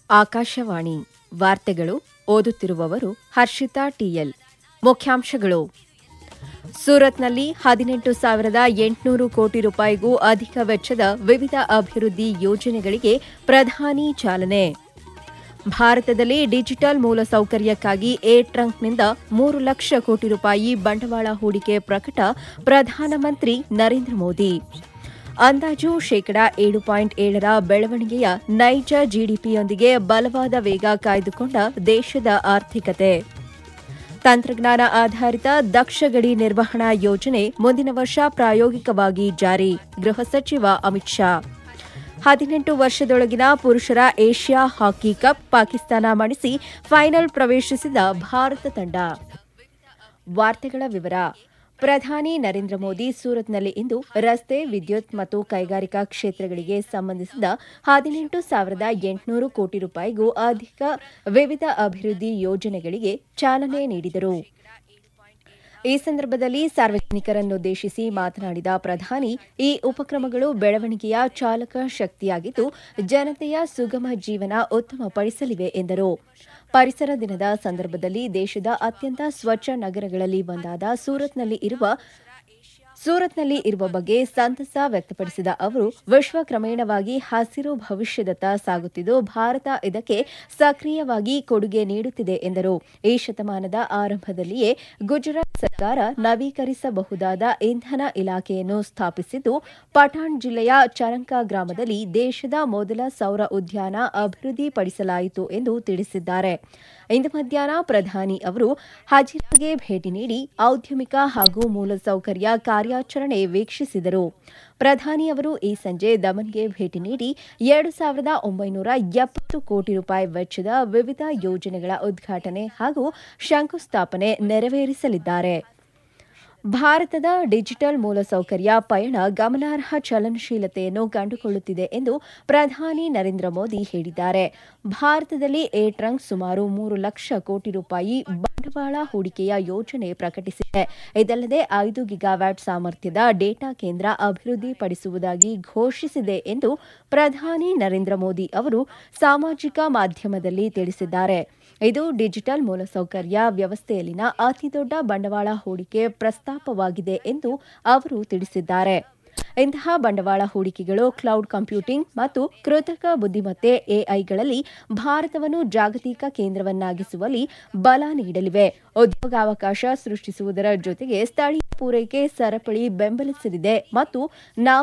ಆಕಾಶವಾಣಿ ವಾರ್ತೆಗಳು ಓದುತ್ತಿರುವವರು ಹರ್ಷಿತಾ ಟಿಎಲ್ ಮುಖ್ಯಾಂಶಗಳು ಸೂರತ್ನಲ್ಲಿ ಹದಿನೆಂಟು ಸಾವಿರದ ಎಂಟುನೂರು ಕೋಟಿ ರೂಪಾಯಿಗೂ ಅಧಿಕ ವೆಚ್ಚದ ವಿವಿಧ ಅಭಿವೃದ್ಧಿ ಯೋಜನೆಗಳಿಗೆ ಪ್ರಧಾನಿ ಚಾಲನೆ ಭಾರತದಲ್ಲಿ ಡಿಜಿಟಲ್ ಮೂಲಸೌಕರ್ಯಕ್ಕಾಗಿ ಏರ್ ಟ್ರಂಕ್ನಿಂದ ಮೂರು ಲಕ್ಷ ಕೋಟಿ ರೂಪಾಯಿ ಬಂಡವಾಳ ಹೂಡಿಕೆ ಪ್ರಕಟ ಪ್ರಧಾನಮಂತ್ರಿ ನರೇಂದ್ರ ಮೋದಿ ಅಂದಾಜು ಶೇಕಡಾ ಏಳು ಪಾಯಿಂಟ್ ಏಳರ ಬೆಳವಣಿಗೆಯ ನೈಜ ಜಿಡಿಪಿಯೊಂದಿಗೆ ಬಲವಾದ ವೇಗ ಕಾಯ್ದುಕೊಂಡ ದೇಶದ ಆರ್ಥಿಕತೆ ತಂತ್ರಜ್ಞಾನ ಆಧಾರಿತ ದಕ್ಷ ಗಡಿ ನಿರ್ವಹಣಾ ಯೋಜನೆ ಮುಂದಿನ ವರ್ಷ ಪ್ರಾಯೋಗಿಕವಾಗಿ ಜಾರಿ ಗೃಹ ಸಚಿವ ಅಮಿತ್ ಶಾ ಹದಿನೆಂಟು ವರ್ಷದೊಳಗಿನ ಪುರುಷರ ಏಷ್ಯಾ ಹಾಕಿ ಕಪ್ ಪಾಕಿಸ್ತಾನ ಮಣಿಸಿ ಫೈನಲ್ ಪ್ರವೇಶಿಸಿದ ಭಾರತ ತಂಡ ವಾರ್ತೆಗಳ ವಿವರ ಪ್ರಧಾನಿ ನರೇಂದ್ರ ಮೋದಿ ಸೂರತ್ನಲ್ಲಿ ಇಂದು ರಸ್ತೆ ವಿದ್ಯುತ್ ಮತ್ತು ಕೈಗಾರಿಕಾ ಕ್ಷೇತ್ರಗಳಿಗೆ ಸಂಬಂಧಿಸಿದ ಹದಿನೆಂಟು ಸಾವಿರದ ಎಂಟುನೂರು ಕೋಟಿ ರೂಪಾಯಿಗೂ ಅಧಿಕ ವಿವಿಧ ಅಭಿವೃದ್ಧಿ ಯೋಜನೆಗಳಿಗೆ ಚಾಲನೆ ನೀಡಿದರು ಈ ಸಂದರ್ಭದಲ್ಲಿ ಸಾರ್ವಜನಿಕರನ್ನುದ್ದೇಶಿಸಿ ಮಾತನಾಡಿದ ಪ್ರಧಾನಿ ಈ ಉಪಕ್ರಮಗಳು ಬೆಳವಣಿಗೆಯ ಚಾಲಕ ಶಕ್ತಿಯಾಗಿದ್ದು ಜನತೆಯ ಸುಗಮ ಜೀವನ ಉತ್ತಮಪಡಿಸಲಿವೆ ಎಂದರು ಪರಿಸರ ದಿನದ ಸಂದರ್ಭದಲ್ಲಿ ದೇಶದ ಅತ್ಯಂತ ಸ್ವಚ್ಛ ನಗರಗಳಲ್ಲಿ ಒಂದಾದ ಸೂರತ್ನಲ್ಲಿ ಇರುವ ಸೂರತ್ನಲ್ಲಿ ಇರುವ ಬಗ್ಗೆ ಸಂತಸ ವ್ಯಕ್ತಪಡಿಸಿದ ಅವರು ವಿಶ್ವ ಕ್ರಮೇಣವಾಗಿ ಹಸಿರು ಭವಿಷ್ಯದತ್ತ ಸಾಗುತ್ತಿದ್ದು ಭಾರತ ಇದಕ್ಕೆ ಸಕ್ರಿಯವಾಗಿ ಕೊಡುಗೆ ನೀಡುತ್ತಿದೆ ಎಂದರು ಈ ಶತಮಾನದ ಆರಂಭದಲ್ಲಿಯೇ ಗುಜರಾತ್ ಸರ್ಕಾರ ನವೀಕರಿಸಬಹುದಾದ ಇಂಧನ ಇಲಾಖೆಯನ್ನು ಸ್ಥಾಪಿಸಿದ್ದು ಪಠಾಣ್ ಜಿಲ್ಲೆಯ ಚರಂಕ ಗ್ರಾಮದಲ್ಲಿ ದೇಶದ ಮೊದಲ ಸೌರ ಉದ್ಯಾನ ಅಭಿವೃದ್ಧಿಪಡಿಸಲಾಯಿತು ಎಂದು ತಿಳಿಸಿದ್ದಾರೆ ಇಂದು ಮಧ್ಯಾಹ್ನ ಪ್ರಧಾನಿ ಅವರು ಹಜಿರಾಗೆ ಭೇಟಿ ನೀಡಿ ಔದ್ಯಮಿಕ ಹಾಗೂ ಮೂಲಸೌಕರ್ಯ ಕಾರ್ಯಾಚರಣೆ ವೀಕ್ಷಿಸಿದರು ಪ್ರಧಾನಿ ಅವರು ಈ ಸಂಜೆ ದಮನ್ಗೆ ಭೇಟಿ ನೀಡಿ ಎರಡು ಸಾವಿರದ ಒಂಬೈನೂರ ಎಪ್ಪತ್ತು ಕೋಟಿ ರೂಪಾಯಿ ವೆಚ್ಚದ ವಿವಿಧ ಯೋಜನೆಗಳ ಉದ್ಘಾಟನೆ ಹಾಗೂ ಶಂಕುಸ್ಥಾಪನೆ ನೆರವೇರಿಸಲಿದ್ದಾರೆ ಭಾರತದ ಡಿಜಿಟಲ್ ಮೂಲಸೌಕರ್ಯ ಪಯಣ ಗಮನಾರ್ಹ ಚಲನಶೀಲತೆಯನ್ನು ಕಂಡುಕೊಳ್ಳುತ್ತಿದೆ ಎಂದು ಪ್ರಧಾನಿ ನರೇಂದ್ರ ಮೋದಿ ಹೇಳಿದ್ದಾರೆ ಭಾರತದಲ್ಲಿ ಏರ್ ಟ್ರಂಕ್ ಸುಮಾರು ಮೂರು ಲಕ್ಷ ಕೋಟಿ ರೂಪಾಯಿ ಬಂಡವಾಳ ಹೂಡಿಕೆಯ ಯೋಜನೆ ಪ್ರಕಟಿಸಿದೆ ಇದಲ್ಲದೆ ಐದು ಗಿಗಾವ್ಯಾಟ್ ಸಾಮರ್ಥ್ಯದ ಡೇಟಾ ಕೇಂದ್ರ ಅಭಿವೃದ್ಧಿಪಡಿಸುವುದಾಗಿ ಘೋಷಿಸಿದೆ ಎಂದು ಪ್ರಧಾನಿ ನರೇಂದ್ರ ಮೋದಿ ಅವರು ಸಾಮಾಜಿಕ ಮಾಧ್ಯಮದಲ್ಲಿ ತಿಳಿಸಿದ್ದಾರೆ ಇದು ಡಿಜಿಟಲ್ ಮೂಲಸೌಕರ್ಯ ವ್ಯವಸ್ಥೆಯಲ್ಲಿನ ಅತಿದೊಡ್ಡ ಬಂಡವಾಳ ಹೂಡಿಕೆ ಪ್ರಸ್ತಾಪವಾಗಿದೆ ಎಂದು ಅವರು ತಿಳಿಸಿದ್ದಾರೆ ಇಂತಹ ಬಂಡವಾಳ ಹೂಡಿಕೆಗಳು ಕ್ಲೌಡ್ ಕಂಪ್ಯೂಟಿಂಗ್ ಮತ್ತು ಕೃತಕ ಬುದ್ದಿಮತ್ತೆ ಎಐಗಳಲ್ಲಿ ಭಾರತವನ್ನು ಜಾಗತಿಕ ಕೇಂದ್ರವನ್ನಾಗಿಸುವಲ್ಲಿ ಬಲ ನೀಡಲಿವೆ ಉದ್ಯೋಗಾವಕಾಶ ಸೃಷ್ಟಿಸುವುದರ ಜೊತೆಗೆ ಸ್ಥಳೀಯ ಪೂರೈಕೆ ಸರಪಳಿ ಬೆಂಬಲಿಸಲಿದೆ ಮತ್ತು